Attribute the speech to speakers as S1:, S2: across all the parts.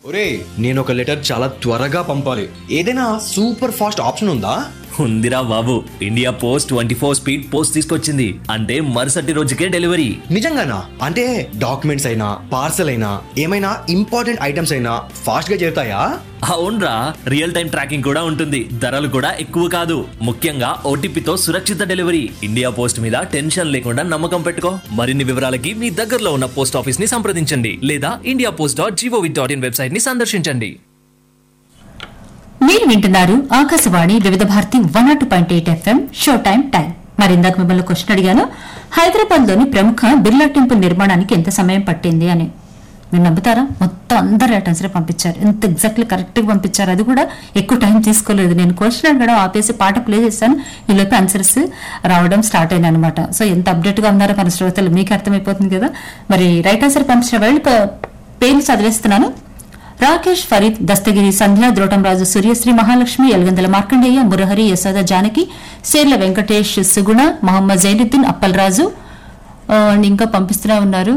S1: ఒరే నేను ఒక లెటర్ చాలా త్వరగా పంపాలి ఏదైనా సూపర్ ఫాస్ట్ ఆప్షన్ ఉందా
S2: ఉందిరా బాబు India Post twenty four speed post తీసుకొచ్చింది అంటే మరుసటి రోజుకే డెలివరీ
S1: నిజంగానా అంటే డాక్యుమెంట్స్ అయినా పార్సల్ అయినా ఏమైనా ఇంపార్టెంట్ ఐటమ్స్ అయినా ఫాస్ట్ గా చేరుతాయా
S2: అవునరా రియల్ టైం ట్రాకింగ్ కూడా ఉంటుంది ధరలు కూడా ఎక్కువ కాదు ముఖ్యంగా ఓటీపీతో సురక్షిత డెలివరీ ఇండియా పోస్ట్ మీద టెన్షన్ లేకుండా నమ్మకం పెట్టుకో మరిన్ని వివరాలకి మీ దగ్గరలో ఉన్న పోస్ట్ ఆఫీస్ ని సంప్రదించండి లేదా India Post dot G O V dot in website ని సందర్శించండి
S3: మీరు వింటున్నారు Akashvani Vividh Bharati one naught point eight F M show time time మరి ఇందాక మిమ్మల్ని క్వశ్చన్ అడిగాను హైదరాబాద్ లోని ప్రముఖ బిర్లా టెంపుల్ నిర్మాణానికి ఎంత సమయం పట్టింది అని మీరు నమ్ముతారా మొత్తం అందరు ఆన్సర్ పంపించారు ఎంత ఎగ్జాక్ట్లీ కరెక్ట్ గా పంపించారు అది కూడా ఎక్కువ టైం తీసుకోలేదు నేను క్వశ్చన్ అడగడం ఆపేసి పాట ప్లే చేశాను ఈ లోపు ఆన్సర్స్ రావడం స్టార్ట్ అయినాయి అనమాట సో ఎంత అప్డేట్ గా ఉన్నారో మన శ్రోతలు మీకు అర్థమైపోతుంది కదా మరి రైట్ ఆన్సర్ పంపించిన వాళ్ళు ప- పేర్లు చదివేస్తున్నాను రాకేష్ ఫరీద్ దస్తగిరి సంధ్య ద్రోటంరాజు సూర్యశ్రీ మహాలక్ష్మి ఎల్గందల మార్కండేయ మురహరి యశోద జానకి సేర్ల వెంకటేష్ సుగుణ మహమ్మద్ జైనుద్దీన్ అప్పల్రాజు ఆ, అండ్ ఇంకా పంపిస్తూనే ఉన్నారు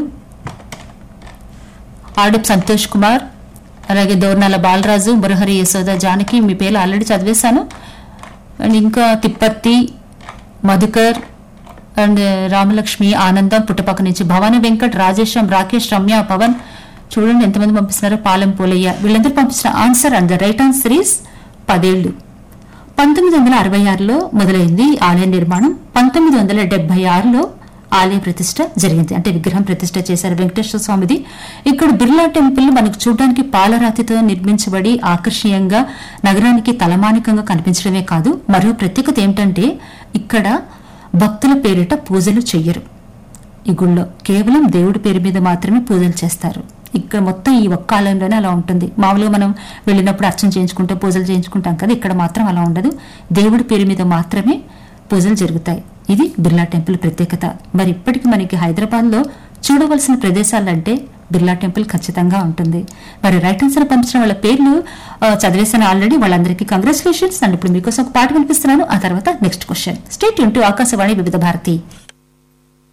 S3: ఆడప్ సంతోష్ కుమార్ అలాగే దోర్నాల బాలరాజు మురహరి యశోద జానకి మీ పేర్లు ఆల్రెడీ చదివేశాను అండ్ ఇంకా తిప్పర్తి మధుకర్ అండ్ రామలక్ష్మి ఆనందం పుట్టపక్క నుంచి భవానీ వెంకట్ రాజేశం రాకేష్ రమ్య పవన్ చూడండి ఎంతమంది పంపిస్తున్నారో పాలెం పోలయ్య వీళ్ళందరూ పంపించిన answer and the right answer is పదేళ్లు పంతొమ్మిది వందల అరవై ఆరులో మొదలైంది ఈ ఆలయ నిర్మాణం పంతొమ్మిది వందల డెబ్బై ఆరులో ఆలయ ప్రతిష్ట జరిగింది అంటే విగ్రహం ప్రతిష్ట చేశారు వెంకటేశ్వర స్వామిది ఇక్కడ బిర్లా టెంపుల్ మనకు చూడడానికి పాలరాతితో నిర్మించబడి ఆకర్షణీయంగా నగరానికి తలమానికంగా కనిపించడమే కాదు మరో ప్రత్యేకత ఏమిటంటే ఇక్కడ భక్తుల పేరిట పూజలు చెయ్యరు ఈ గుళ్ళో కేవలం దేవుడి పేరు మీద మాత్రమే పూజలు చేస్తారు ఇక్కడ మొత్తం ఈ ఒక్క ఆలయంలోనే అలా ఉంటుంది మామూలుగా మనం వెళ్ళినప్పుడు అర్చన చేయించుకుంటే పూజలు చేయించుకుంటాం కదా ఇక్కడ మాత్రం అలా ఉండదు దేవుడి పేరు మీద మాత్రమే పూజలు జరుగుతాయి ఇది బిర్లా టెంపుల్ ప్రత్యేకత మరి ఇప్పటికి మనకి హైదరాబాద్ లో చూడవలసిన ప్రదేశాలంటే బిర్లా టెంపుల్ ఖచ్చితంగా ఉంటుంది మరి రైట్ ఆన్సర్ పంపించిన వాళ్ళ పేర్లు ఆ, చదివేశాను ఆల్రెడీ వాళ్ళందరికీ కంగ్రాచులేషన్స్ అండ్ ఇప్పుడు మీకోసం ఒక పాట వినిపిస్తున్నాను ఆ తర్వాత నెక్స్ట్ క్వశ్చన్ స్టేట్ యూన్ టు ఆకాశవాణి వివిధ భారతి